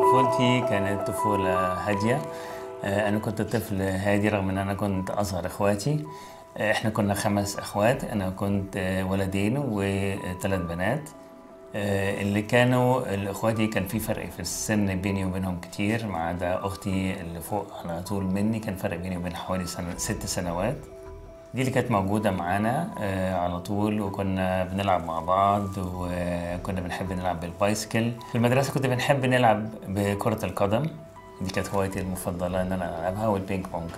طفولتي كانت طفولة هادية آه، أنا كنت طفل هادي رغم أن أنا كنت أصغر إخواتي آه، إحنا كنا خمس أخوات أنا كنت آه، ولدين وثلاث بنات آه، اللي كانوا الإخواتي كان في فرق في السن بيني وبينهم كتير ما عدا أختي اللي فوق على طول مني كان فرق بيني وبين حوالي سنة ست سنوات دي اللي كانت موجودة معانا آه، على طول وكنا بنلعب مع بعض وكنا بنحب نلعب بالبايسكل في المدرسة كنت بنحب نلعب بكرة القدم دي كانت هوايتي المفضلة إن أنا ألعبها والبينج بونج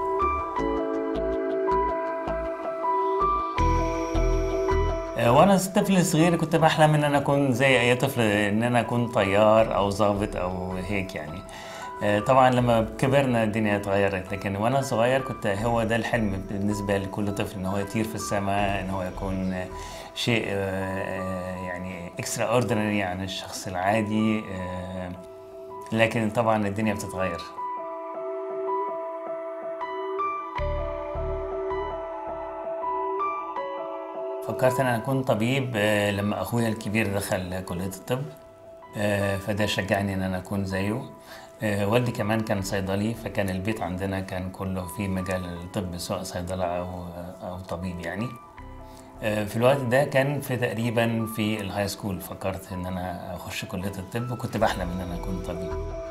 آه، وانا طفل صغير كنت بحلم ان انا اكون زي اي طفل ان انا اكون طيار او ضابط او هيك يعني آه، طبعا لما كبرنا الدنيا اتغيرت لكن وانا صغير كنت هو ده الحلم بالنسبه لكل طفل ان هو يطير في السماء ان هو يكون آه، شيء آه، يعني اكسترا اوردينري عن الشخص العادي آه، لكن طبعا الدنيا بتتغير فكرت ان انا اكون طبيب آه، لما اخويا الكبير دخل كليه الطب آه، فده شجعني ان انا اكون زيه آه، والدي كمان كان صيدلي فكان البيت عندنا كان كله في مجال الطب سواء صيدله او او طبيب يعني آه، في الوقت ده كان في تقريبا في الهاي سكول فكرت ان انا اخش كليه الطب وكنت بحلم ان انا اكون طبيب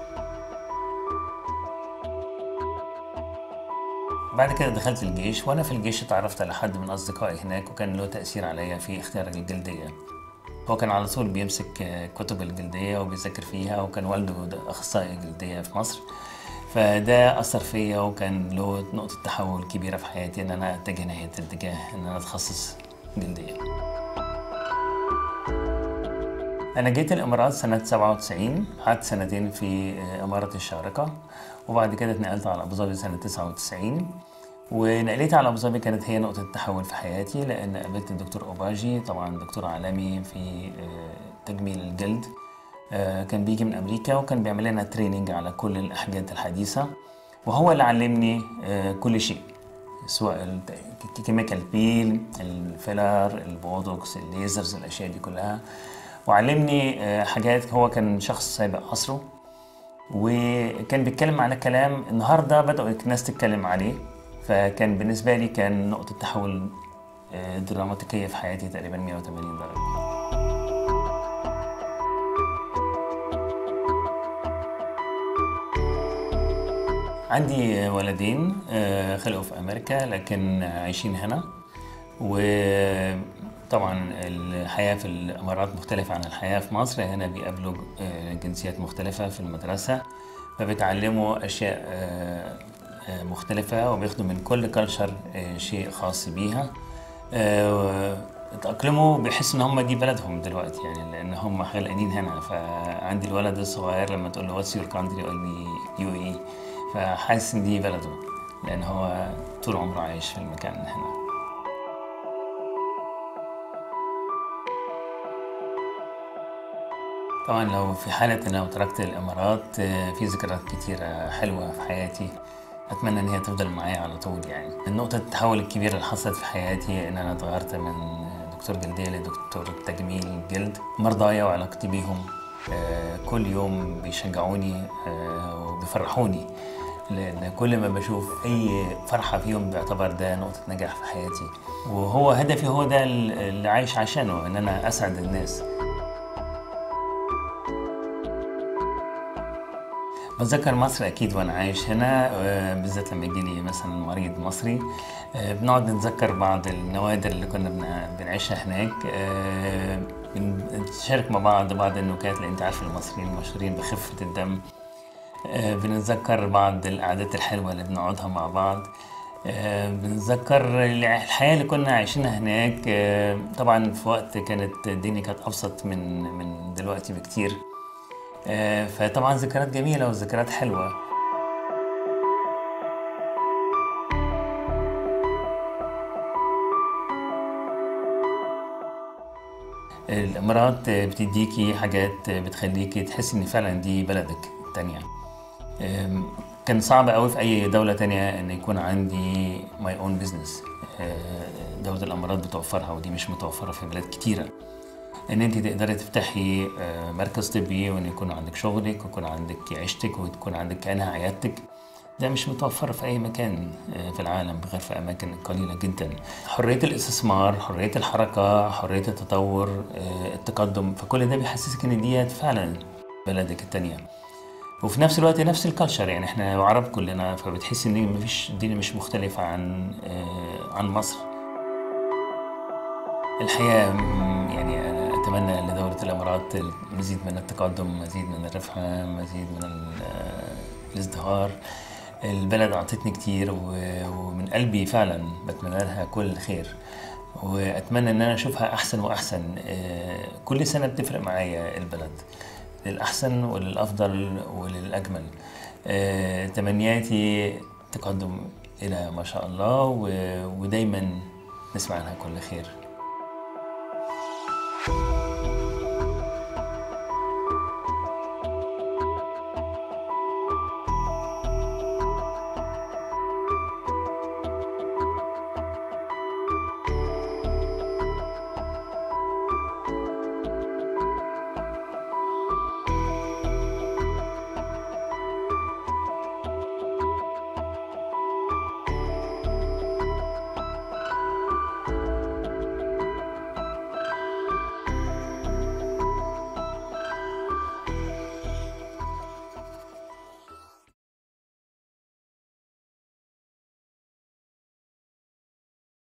بعد كده دخلت الجيش وانا في الجيش اتعرفت على حد من اصدقائي هناك وكان له تاثير عليا في اختيار الجلديه هو كان على طول بيمسك آه، كتب الجلديه وبيذاكر فيها وكان والده ده اخصائي جلديه في مصر فده اثر فيا وكان له نقطه تحول كبيره في حياتي ان انا اتجه ناحيه اتجاه ان انا اتخصص جلديه أنا جيت الإمارات سنة 97 قعدت سنتين في إمارة الشارقة وبعد كده اتنقلت على أبو ظبي سنة 99 ونقلتي على أبو ظبي كانت هي نقطة تحول في حياتي لأن قابلت الدكتور أوباجي طبعا دكتور عالمي في آه، تجميل الجلد آه، كان بيجي من أمريكا وكان بيعمل لنا تريننج على كل الحاجات الحديثة وهو اللي علمني آه، كل شيء سواء الكيميكال بيل الفيلر البوتوكس الليزرز الاشياء دي كلها وعلمني آه، حاجات هو كان شخص سابق عصره وكان بيتكلم على كلام النهارده بدأوا الناس تتكلم عليه فكان بالنسبة لي كان نقطة تحول آه، دراماتيكية في حياتي تقريبا 180 درجة عندي ولدين آه، خلقوا في أمريكا لكن عايشين هنا وطبعا الحياة في الإمارات مختلفة عن الحياة في مصر هنا بيقابلوا آه، جنسيات مختلفة في المدرسة فبيتعلموا أشياء آه، آه، مختلفة وبياخدوا من كل كلتشر شيء خاص بيها آه، اتأقلموا بيحسوا إن هم دي بلدهم دلوقتي يعني لأن هم خلقانين هنا فعندي الولد الصغير لما تقول له واتس يور كانتري يقول لي يو اي فحاسس إن دي بلده لأن هو طول عمره عايش في المكان هنا طبعا لو في حالة إن لو تركت الإمارات آه، في ذكريات كتيرة حلوة في حياتي أتمنى إن هي تفضل معايا على طول يعني النقطة التحول الكبيرة اللي حصلت في حياتي إن أنا اتغيرت من دكتور جلدية لدكتور تجميل جلد مرضايا وعلاقتي بيهم آه، كل يوم بيشجعوني آه، وبيفرحوني لأن كل ما بشوف أي فرحة فيهم بيعتبر ده نقطة نجاح في حياتي وهو هدفي هو ده اللي عايش عشانه إن أنا أسعد الناس بتذكر مصر اكيد وانا عايش هنا آه، بالذات لما يجي لي مثلا مريض مصري آه، بنقعد نتذكر بعض النوادر اللي كنا بن- بنعيشها هناك آه، بنشارك مع بعض بعض النكات لان انت عارف المصريين مشهورين بخفه الدم آه، بنتذكر بعض القعدات الحلوه اللي بنقعدها مع بعض آه، بنتذكر الحياه اللي كنا عايشينها هناك آه، طبعا في وقت كانت الدنيا كانت ابسط من من دلوقتي بكتير آه، فطبعا ذكريات جميلة وذكريات حلوة الإمارات بتديكي حاجات بتخليكي تحسي إن فعلا دي بلدك التانية آم، كان صعب قوي في أي دولة تانية إن يكون عندي ماي اون بزنس دولة الإمارات بتوفرها ودي مش متوفرة في بلاد كتيرة ان انت تقدري تفتحي آه، مركز طبي وان يكون عندك شغلك ويكون عندك عيشتك وتكون عندك كانها عيادتك ده مش متوفر في اي مكان آه، في العالم غير في اماكن قليله جدا حريه الاستثمار حريه الحركه حريه التطور آه، التقدم فكل ده بيحسسك ان ديت فعلا بلدك التانية وفي نفس الوقت نفس الكالتشر يعني احنا عرب كلنا فبتحس ان مفيش الدنيا مش مختلفه عن آه، عن مصر الحقيقه م- يعني انا اتمنى لدوله الامارات مزيد من التقدم مزيد من الرفعه مزيد من ال- آه، الازدهار البلد اعطتني كتير و- ومن قلبي فعلا بتمنى لها كل الخير واتمنى ان انا اشوفها احسن واحسن آه، كل سنه بتفرق معايا البلد للاحسن وللافضل وللاجمل آه، تمنياتي تقدم الى ما شاء الله و- ودايما نسمع عنها كل خير